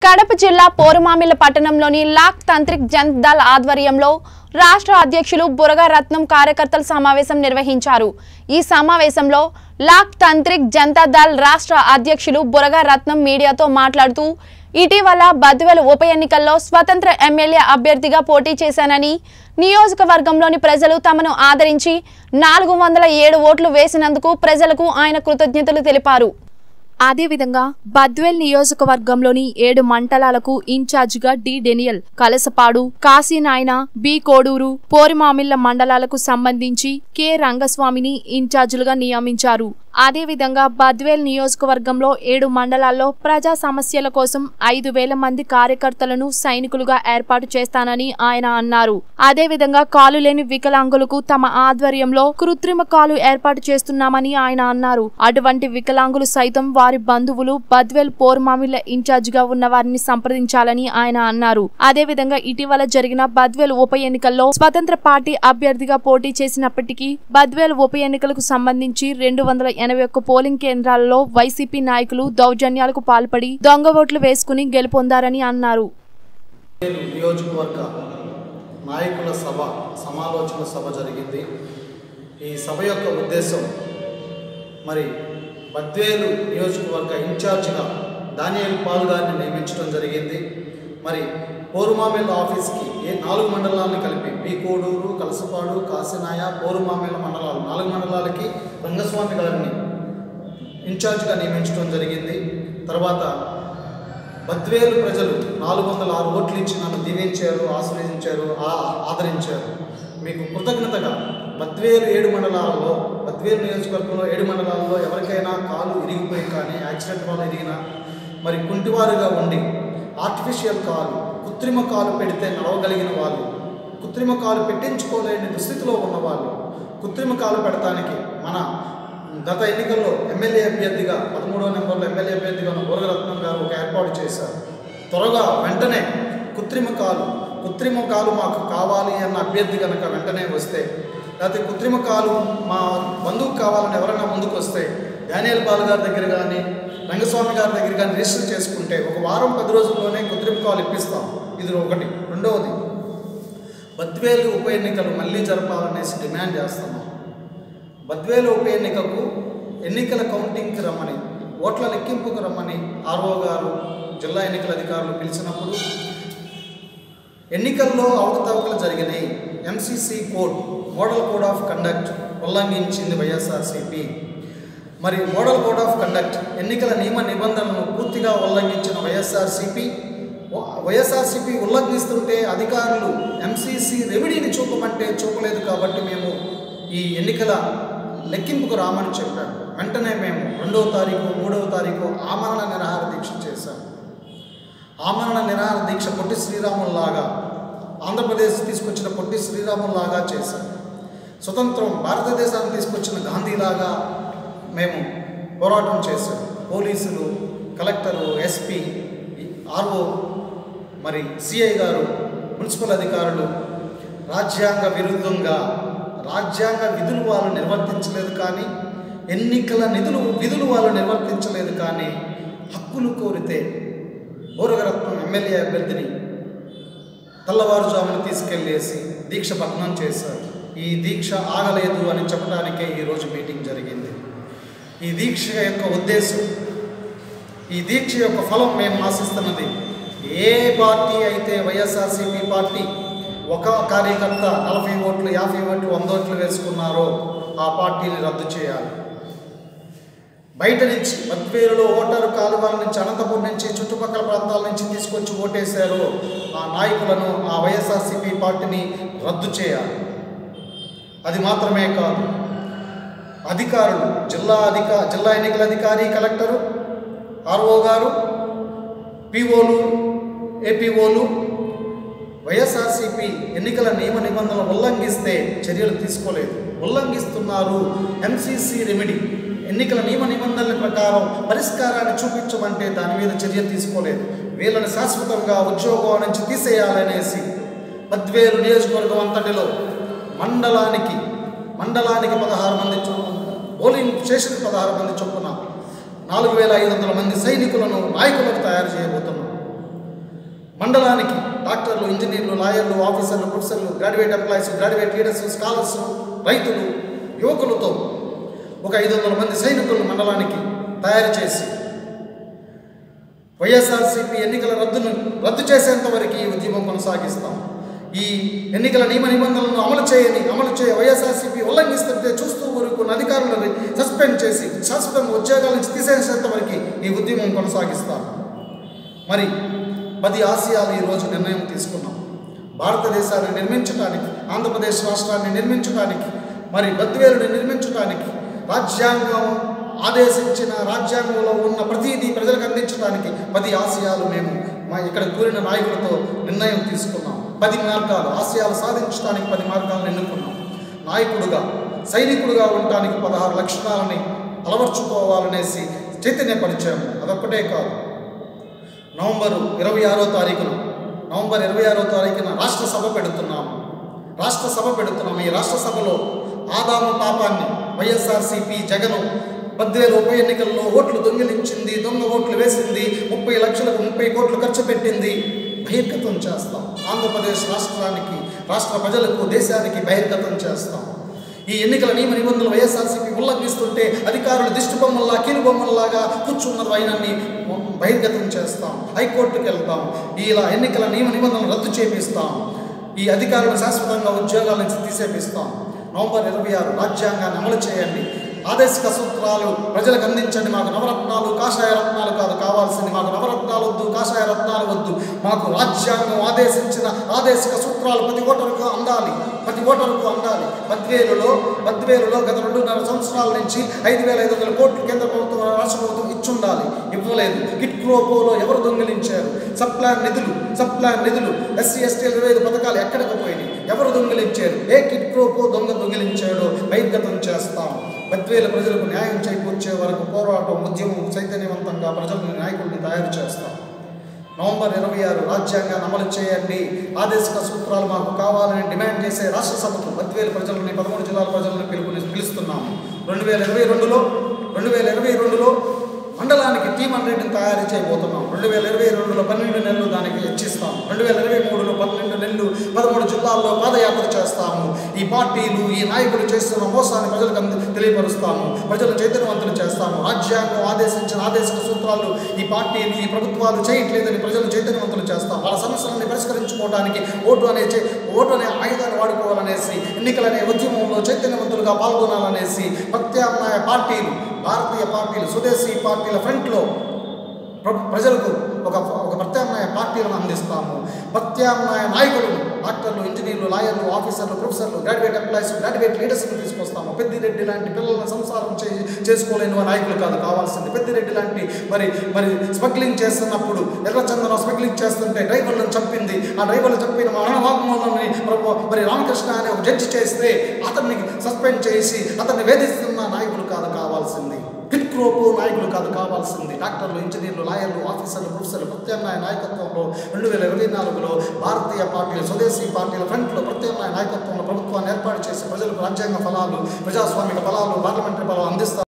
కడప జిల్లా పోరుమామిల పట్టణంలోని లాక్ తంత్రిక్ జనతా దళ్ ఆధ్వర్యంలో రాష్ట్ర అధ్యక్షులు బురగా రత్నం కార్యకర్తల సమావేశం నిర్వహించారు ఈ సమావేశంలో లాక్ తంత్రిక్ జనతా దళ్ రాష్ట్ర అధ్యక్షులు బురగా రత్నం మీడియాతో మాట్లాడుతూ ఇటీవల బద్వేలు ఉప ఎన్నికల్లో స్వతంత్ర ఎమ్మెల్యే అభ్యర్థిగా పోటీ చేశానని నియోజకవర్గంలోని ప్రజలు తమను ఆదరించి నాలుగు వందల ఏడు ఓట్లు వేసినందుకు ప్రజలకు ఆయన కృతజ్ఞతలు తెలిపారు అదేవిధంగా బద్వేల్ నియోజకవర్గంలోని ఏడు మండలాలకు ఇన్ఛార్జిగా D Daniel Kalasapadu Kasinayana B Koduru Porumamilla మండలాలకు సంబంధించి కె రంగస్వామిని ఇన్ఛార్జీలుగా నియమించారు అదేవిధంగా బద్వేల్ నియోజకవర్గంలో ఏడు మండలాల్లో ప్రజా సమస్యల కోసం ఐదు వేల మంది కార్యకర్తలను సైనికులుగా ఏర్పాటు చేస్తానని ఆయన అన్నారు అదేవిధంగా కాలు లేని వికలాంగులకు తమ ఆధ్వర్యంలో కృత్రిమ కాలు ఏర్పాటు చేస్తున్నామని ఆయన అన్నారు అటువంటి వికలాంగులు సైతం వారి బంధువులు బద్వేల్ పోర్మామిల ఇన్ఛార్జిగా ఉన్న వారిని సంప్రదించాలని ఆయన అన్నారు అదేవిధంగా ఇటీవల జరిగిన బద్వేల్ ఉప ఎన్నికల్లో స్వతంత్ర పార్టీ అభ్యర్థిగా పోటీ చేసినప్పటికీ బద్వేల్ ఉప ఎన్నికలకు సంబంధించి రెండు వందల ఎనభై ఒక్క పోలింగ్ కేంద్రాలలో వైసీపీ నాయకులు దౌర్జన్యాలకు పాల్పడి దొంగ ఓట్లు వేసుకుని గెలుపొందారని అన్నారు నియోజకవర్గ నాయకుల సభ సమాలోచన సభ జరిగింది ఈ సభ యొక్క ఉద్దేశం మరి బద్వేలు నియోజకవర్గ ఇన్ఛార్జిగా దానియల్ పాల్ గారిని నియమించడం జరిగింది మరి పోరుమామిల్ ఆఫీస్కి ఏ నాలుగు మండలాలను కలిపి బీకోడూరు కలసపాడు కాసినాయ పోరుమామిల మండలాలు నాలుగు మండలాలకి రంగస్వామి గారిని ఇన్ఛార్జిగా నియమించడం జరిగింది తర్వాత బద్వేలు ప్రజలు నాలుగు వందల ఆరు ఓట్లు ఇచ్చి నన్ను దీవించారు ఆశీర్వదించారు ఆ- ఆదరించారు మీకు కృతజ్ఞతగా బద్వేలు ఏడు మండలాలలో బద్వేలు నియోజకవర్గంలో ఏడు మండలాలలో ఎవరికైనా కాలు ఇరిగిపోయి కానీ యాక్సిడెంట్ వల్ల ఇరిగినా మరి కుంటివారుగా ఉండి ఆర్టిఫిషియల్ కాలు కృత్రిమ కాలు పెడితే నడవగలిగిన వాళ్ళు కృత్రిమ కాలు పెట్టించుకోలేని దుస్థితిలో ఉన్నవాళ్ళు కృత్రిమ కాలు పెడతానికి మన గత ఎన్నికల్లో ఎమ్మెల్యే అభ్యర్థిగా పదమూడవ నెంబర్లో ఎమ్మెల్యే అభ్యర్థిగా ఉన్న బోరగరత్నం గారు ఒక ఏర్పాటు చేశారు త్వరగా వెంటనే కృత్రిమ కాలు కృత్రిమ కాలు మాకు కావాలి అన్న అభ్యర్థి కనుక వెంటనే వస్తే లేకపోతే కృత్రిమ కాలు మా బంధువుకు కావాలని ఎవరైనా ముందుకు వస్తే డానియల్ బాల్ గారి దగ్గర కానీ రంగస్వామి గారి దగ్గర కానీ రిజిస్టర్ చేసుకుంటే ఒక వారం పది రోజుల్లోనే కృత్రిమ కాలు ఇప్పిస్తాం ఇది ఒకటి రెండవది బద్వేలు ఉప ఎన్నికలు మళ్ళీ జరపాలనేసి డిమాండ్ చేస్తున్నాం బద్వేలు ఉప ఎన్నికకు ఎన్నికల కౌంటింగ్కి రమ్మని ఓట్ల లెక్కింపుకు రమ్మని ఆర్ఓ గారు జిల్లా ఎన్నికల అధికారులు పిలిచినప్పుడు ఎన్నికల్లో అవకతవకలు జరిగినాయి MCC code model code of conduct ఉల్లంఘించింది వైఎస్ఆర్సీపీ మరి మోడల్ కోడ్ ఆఫ్ కండక్ట్ ఎన్నికల నియమ నిబంధనలను పూర్తిగా ఉల్లంఘించిన వైఎస్ఆర్సీపీ వైఎస్ఆర్సీపీ ఉల్లంఘిస్తుంటే అధికారులు ఎంసీసీ రెమెడీని చూపమంటే చూపలేదు కాబట్టి మేము ఈ ఎన్నికల లెక్కింపుకు రామని చెప్పారు వెంటనే మేము రెండవ తారీఖు మూడవ తారీఖు ఆమరణ నిరాహార దీక్ష చేశాం ఆమరణ నిరాహార దీక్ష పొట్టి శ్రీరాముల్లాగా ఆంధ్రప్రదేశ్ తీసుకొచ్చిన పొట్టి శ్రీరాముల్లాగా చేశాం స్వతంత్రం భారతదేశాన్ని తీసుకొచ్చిన గాంధీలాగా మేము పోరాటం చేశాం పోలీసులు కలెక్టరు ఎస్పీ ఆర్ఓ మరి సిఐ గారు మున్సిపల్ అధికారులు రాజ్యాంగ విరుద్ధంగా రాజ్యాంగ విధులు వాళ్ళు నిర్వర్తించలేదు కానీ ఎన్నికల నిధులు విధులు వాళ్ళు నిర్వర్తించలేదు కానీ హక్కులు కోరితే బోరగరత్నం ఎమ్మెల్యే అభ్యర్థిని తెల్లవారుజామున తీసుకెళ్ళేసి దీక్ష భగ్నం చేశారు ఈ దీక్ష ఆగలేదు అని చెప్పడానికే ఈరోజు మీటింగ్ జరిగింది ఈ దీక్ష యొక్క ఉద్దేశం ఈ దీక్ష యొక్క ఫలం మేము ఆశిస్తున్నది ఏ పార్టీ అయితే వైఎస్ఆర్సీపీ పార్టీ ఒక కార్యకర్త నలభై ఓట్లు యాభై ఓట్లు వంద ఓట్లు వేసుకున్నారో ఆ పార్టీని రద్దు చేయాలి బయట నుంచి మద్వేలులో ఓటరు కాలువల నుంచి అనంతపురం నుంచి చుట్టుపక్కల ప్రాంతాల నుంచి తీసుకొచ్చి ఓటేశారు ఆ నాయకులను ఆ వైఎస్ఆర్సీపీ పార్టీని రద్దు చేయాలి అది మాత్రమే కాదు అధికారులు జిల్లా అధిక జిల్లా ఎన్నికల అధికారి కలెక్టరు ఆర్ఓ గారు పిఓలు ఏపీఓలు వైఎస్ఆర్సీపీ ఎన్నికల నియమ నిబంధనలు ఉల్లంఘిస్తే చర్యలు తీసుకోలేదు ఉల్లంఘిస్తున్నారు ఎంసీసీ రెమెడీ ఎన్నికల నియమ నిబంధనల ప్రకారం పరిష్కారాన్ని చూపించమంటే దాని మీద చర్య తీసుకోలేదు వీళ్ళని శాశ్వతంగా ఉద్యోగం నుంచి తీసేయాలనేసి పద్వేలు నియోజకవర్గం అంతటిలో మండలానికి మండలానికి పదహారు మంది చొ పోలింగ్ స్టేషన్ పదహారు మంది చొప్పున నాలుగు వేల ఐదు వందల మంది సైనికులను నాయకులను తయారు చేయబోతున్నాం మండలానికి డాక్టర్లు ఇంజనీర్లు లాయర్లు ఆఫీసర్లు ప్రొఫెసర్లు graduate employees graduate leaders scholars రైతులు యువకులతో ఒక ఐదు వందల మంది సైనికులను మండలానికి తయారు చేసి వైఎస్ఆర్సీపీ ఎన్నికల రద్దును రద్దు చేసేంత వరకు ఈ ఉద్యమం కొనసాగిస్తాం ఈ ఎన్నికల నియమ నిబంధనలను అమలు చేయని అమలు చేయ వైఎస్ఆర్సీపీ ఉల్లంఘిస్తుంటే చూస్తూ ఊరుకున్న అధికారులను సస్పెండ్ చేసి సస్పెండ్ ఉద్యోగాల నుంచి తీసేసేంత వరకు ఈ ఉద్యమం కొనసాగిస్తాం మరి పది ఆసియాలు ఈరోజు నిర్ణయం తీసుకున్నాం భారతదేశాన్ని నిర్మించడానికి ఆంధ్రప్రదేశ్ రాష్ట్రాన్ని నిర్మించడానికి మరి బద్వేలుని నిర్మించడానికి రాజ్యాంగం ఆదేశించిన రాజ్యాంగంలో ఉన్న ప్రతిదీ ప్రజలకు అందించడానికి పది ఆశయాలు మేము మా ఇక్కడ కూరిన నాయకులతో నిర్ణయం తీసుకున్నాం పది మార్గాలు ఆశయాలు సాధించడానికి పది మార్గాలను ఎన్నుకున్నాం నాయకుడుగా సైనికుడుగా ఉండటానికి పదహారు లక్షణాలని అలవర్చుకోవాలనేసి చైతన్యపరిచాము అదొక్కటే కాదు నవంబరు ఇరవై ఆరో తారీఖున నవంబర్ ఇరవై ఆరో తారీఖున రాష్ట్ర సభ పెడుతున్నాము రాష్ట్ర సభ పెడుతున్నాము ఈ రాష్ట్ర సభలో ఆదాము పాపాన్ని వైఎస్ఆర్సీపీ జగను పద్వేలు ఉప ఎన్నికల్లో ఓట్లు దొంగిలించింది దొంగ ఓట్లు వేసింది ముప్పై లక్షలకు ముప్పై కోట్లు ఖర్చు పెట్టింది బహిర్గతం చేస్తాం ఆంధ్రప్రదేశ్ రాష్ట్రానికి రాష్ట్ర ప్రజలకు దేశానికి బహిర్గతం చేస్తాం ఈ ఎన్నికల నియమ నిబంధనలు వైఎస్ఆర్సీపీ ఉల్లంఘిస్తుంటే అధికారులు దిష్టి బొమ్మల్లా కీలు బొమ్మల్లాగా కూర్చున్న ఆయనని బహిర్గతం చేస్తాం హైకోర్టుకి వెళ్తాం ఇలా ఎన్నికల నియమ నిబంధనలు రద్దు చేపిస్తాం ఈ అధికారులను శాశ్వతంగా ఉద్యోగాల నుంచి తీసేపిస్తాం నవంబర్ ఇరవై ఆరు రాజ్యాంగాన్ని అమలు చేయండి ఆదేశిక సూత్రాలు ప్రజలకు అందించండి మాకు నవరత్నాలు కాషాయ రత్నాలు కాదు కావాల్సింది మాకు నవరత్నాలు వద్దు కాషాయ రత్నాలు వద్దు మాకు రాజ్యాంగం ఆదేశించిన ఆదేశిక సూత్రాలు ప్రతి ఓటరుకు అందాలి ప్రతి ఓటరుకు అందాలి బద్వేలులో బద్వేలులో గత రెండున్నర సంవత్సరాల నుంచి ఐదు వేల ఐదు వందల కోట్లు కేంద్ర ప్రభుత్వం రాష్ట్ర ప్రభుత్వం ఇచ్చుండాలి ఇవ్వలేదు కిట్ క్రోపోలో ఎవరు దొంగిలించారు సప్లాన్ నిధులు సప్లాన్ నిధులు ఎస్సీ ఎస్టీ ఇరవై ఐదు పథకాలు ఎక్కడికి పోయినాయి ఎవరు దొంగిలించారు ఏ కిట్ క్రోపో దొంగ దొంగిలించాడో బహిర్గతం చేస్తాం బద్వేల ప్రజలకు న్యాయం చేకూర్చే వరకు పోరాటం ఉద్యమం చైతన్యవంతంగా ప్రజలను నాయకుల్ని తయారు చేస్తాం నవంబర్ ఇరవై ఆరు రాజ్యాంగాన్ని అమలు చేయండి ఆదేశిక సూత్రాలు మాకు కావాలని డిమాండ్ చేసే రాష్ట్ర సభకు బద్వేలు ప్రజలని పదమూడు జిల్లాల ప్రజలను పిలుపుని పిలుస్తున్నాము రెండు వేల ఇరవై రెండులో రెండు వేల ఇరవై రెండులో మండలానికి టీం హండ్రెడ్ని తయారు చేయబోతున్నాం రెండు వేల ఇరవై రెండులో పన్నెండు నెలలు దానికి హెచ్చిస్తాం రెండు వేల ఇరవై మూడులో పన్నెండు నెలలు పదమూడు జిల్లాల్లో పాదయాత్ర చేస్తాము ఈ పార్టీలు ఈ నాయకులు చేస్తున్న మోసాన్ని ప్రజలకు అంది తెలియపరుస్తాము ప్రజలను చైతన్యవంతులు చేస్తాము రాజ్యాంగం ఆదేశించిన ఆదేశిక సూత్రాలు ఈ పార్టీలు ఈ ప్రభుత్వాలు చేయట్లేదని ప్రజలు చైతన్యవంతులు చేస్తాం వాళ్ళ సమస్యలను పరిష్కరించుకోవడానికి ఓటు అనే చే- ఓటు అనే ఆయుధాన్ని వాడుకోవాలనేసి ఎన్నికలనే ఉద్యమంలో చైతన్యవంతులుగా పాల్గొనాలనేసి ప్రత్యామ్నాయ పార్టీలు భారతీయ పార్టీలు స్వదేశీ పార్టీల ఫ్రంట్లో ప్ర- ప్రజలకు ఒక ఒక ప్రత్యామ్నాయ పార్టీలను అందిస్తాము ప్రత్యామ్నాయ నాయకులను డాక్టర్లు ఇంజనీర్లు లాయర్లు ఆఫీసర్లు ప్రొఫెసర్లు గ్రాడ్యుయేట్ ఎంప్లాయీస్ గ్రాడ్యుయేట్ లీడర్స్ని తీసుకొస్తాము పెద్దిరెడ్డి లాంటి పిల్లలను సంసారం చే చేసుకోలేని వారి నాయకులు కాదు కావాల్సింది పెద్దిరెడ్డి లాంటి మరి మరి స్మగ్లింగ్ చేస్తున్నప్పుడు ఎర్రచందనం స్మగ్లింగ్ చేస్తుంటే డ్రైవర్లను చంపింది ఆ డ్రైవర్లు చంపిన మరణ వాగ్మూలాన్ని ప్రభు మరి రామకృష్ణ అనే ఒక జడ్జి చేస్తే అతన్ని సస్పెండ్ చేసి అతన్ని వేధిస్తున్న నాయకులు కాదు కావాల్సింది కిట్క్రోపో నాయకులు కాదు కావాల్సింది డాక్టర్లు ఇంజనీర్లు లాయర్లు ఆఫీసర్లు ప్రొఫెసర్లు ప్రత్యామ్నాయ నాయకత్వంలో రెండు వేల ఇరవై నాలుగులో భారతీయ పార్టీలు స్వదేశీ పార్టీల ఫ్రంట్లో ప్రత్యామ్నాయ నాయకత్వంలో ప్రభుత్వాన్ని ఏర్పాటు చేసి ప్రజలకు రాజ్యాంగ ఫలాలు ప్రజాస్వామిక ఫలాలు పార్లమెంటరీ ఫలాలు అందిస్తారు